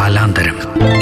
കാലാന്തരം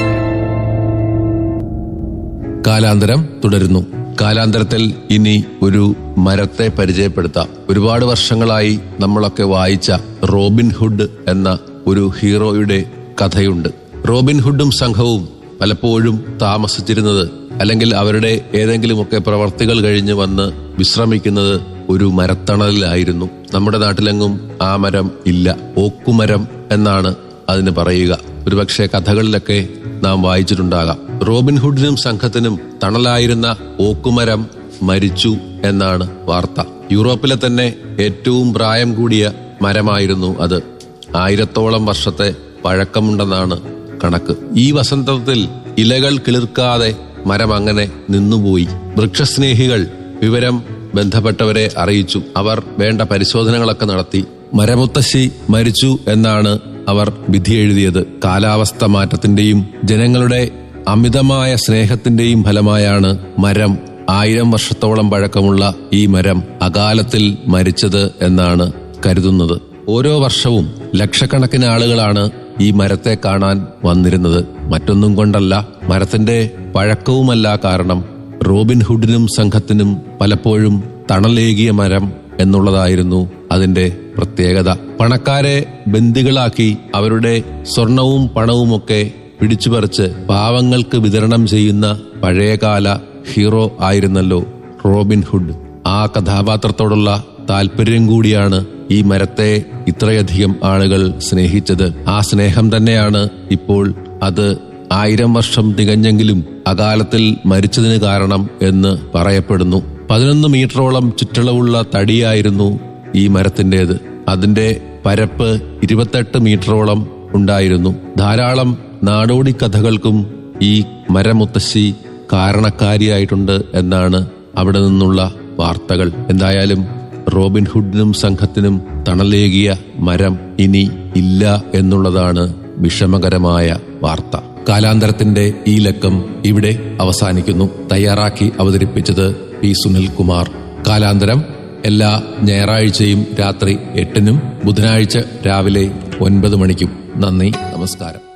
കാലാന്തരം തുടരുന്നു കാലാന്തരത്തിൽ ഇനി ഒരു മരത്തെ പരിചയപ്പെടുത്താം ഒരുപാട് വർഷങ്ങളായി നമ്മളൊക്കെ വായിച്ച റോബിൻ ഹുഡ് എന്ന ഒരു ഹീറോയുടെ കഥയുണ്ട് റോബിൻ ഹുഡും സംഘവും പലപ്പോഴും താമസിച്ചിരുന്നത് അല്ലെങ്കിൽ അവരുടെ ഏതെങ്കിലുമൊക്കെ പ്രവർത്തികൾ കഴിഞ്ഞ് വന്ന് വിശ്രമിക്കുന്നത് ഒരു മരത്തണലിലായിരുന്നു നമ്മുടെ നാട്ടിലെങ്ങും ആ മരം ഇല്ല ഓക്കുമരം എന്നാണ് അതിന് പറയുക ഒരുപക്ഷെ കഥകളിലൊക്കെ നാം വായിച്ചിട്ടുണ്ടാകാം റോബിൻ ഹുഡിനും സംഘത്തിനും തണലായിരുന്ന ഓക്കുമരം മരിച്ചു എന്നാണ് വാർത്ത യൂറോപ്പിലെ തന്നെ ഏറ്റവും പ്രായം കൂടിയ മരമായിരുന്നു അത് ആയിരത്തോളം വർഷത്തെ പഴക്കമുണ്ടെന്നാണ് കണക്ക് ഈ വസന്തത്തിൽ ഇലകൾ കിളിർക്കാതെ മരം അങ്ങനെ നിന്നുപോയി വൃക്ഷസ്നേഹികൾ വിവരം ബന്ധപ്പെട്ടവരെ അറിയിച്ചു അവർ വേണ്ട പരിശോധനകളൊക്കെ നടത്തി മരമുത്തശ്ശി മരിച്ചു എന്നാണ് അവർ വിധി എഴുതിയത് കാലാവസ്ഥ മാറ്റത്തിന്റെയും ജനങ്ങളുടെ അമിതമായ സ്നേഹത്തിന്റെയും ഫലമായാണ് മരം ആയിരം വർഷത്തോളം പഴക്കമുള്ള ഈ മരം അകാലത്തിൽ മരിച്ചത് എന്നാണ് കരുതുന്നത് ഓരോ വർഷവും ലക്ഷക്കണക്കിന് ആളുകളാണ് ഈ മരത്തെ കാണാൻ വന്നിരുന്നത് മറ്റൊന്നും കൊണ്ടല്ല മരത്തിന്റെ പഴക്കവുമല്ല കാരണം റോബിൻ ഹുഡിനും സംഘത്തിനും പലപ്പോഴും തണലേകിയ മരം എന്നുള്ളതായിരുന്നു അതിന്റെ പ്രത്യേകത പണക്കാരെ ബന്ദികളാക്കി അവരുടെ സ്വർണവും പണവുമൊക്കെ പിടിച്ചുപറിച്ച് പാവങ്ങൾക്ക് വിതരണം ചെയ്യുന്ന പഴയകാല ഹീറോ ആയിരുന്നല്ലോ റോബിൻ ഹുഡ് ആ കഥാപാത്രത്തോടുള്ള താല്പര്യം കൂടിയാണ് ഈ മരത്തെ ഇത്രയധികം ആളുകൾ സ്നേഹിച്ചത് ആ സ്നേഹം തന്നെയാണ് ഇപ്പോൾ അത് ആയിരം വർഷം തികഞ്ഞെങ്കിലും അകാലത്തിൽ മരിച്ചതിന് കാരണം എന്ന് പറയപ്പെടുന്നു പതിനൊന്ന് മീറ്ററോളം ചുറ്റളവുള്ള തടിയായിരുന്നു ഈ മരത്തിൻ്റെത് അതിന്റെ പരപ്പ് ഇരുപത്തെട്ട് മീറ്ററോളം ഉണ്ടായിരുന്നു ധാരാളം നാടോടി കഥകൾക്കും ഈ മരമുത്തശ്ശി കാരണക്കാരിയായിട്ടുണ്ട് എന്നാണ് അവിടെ നിന്നുള്ള വാർത്തകൾ എന്തായാലും റോബിൻ ഹുഡിനും സംഘത്തിനും തണലേകിയ മരം ഇനി ഇല്ല എന്നുള്ളതാണ് വിഷമകരമായ വാർത്ത കാലാന്തരത്തിന്റെ ഈ ലക്കം ഇവിടെ അവസാനിക്കുന്നു തയ്യാറാക്കി അവതരിപ്പിച്ചത് പി സുനിൽകുമാർ കാലാന്തരം എല്ലാ ഞായറാഴ്ചയും രാത്രി എട്ടിനും ബുധനാഴ്ച രാവിലെ ഒൻപത് മണിക്കും നന്ദി നമസ്കാരം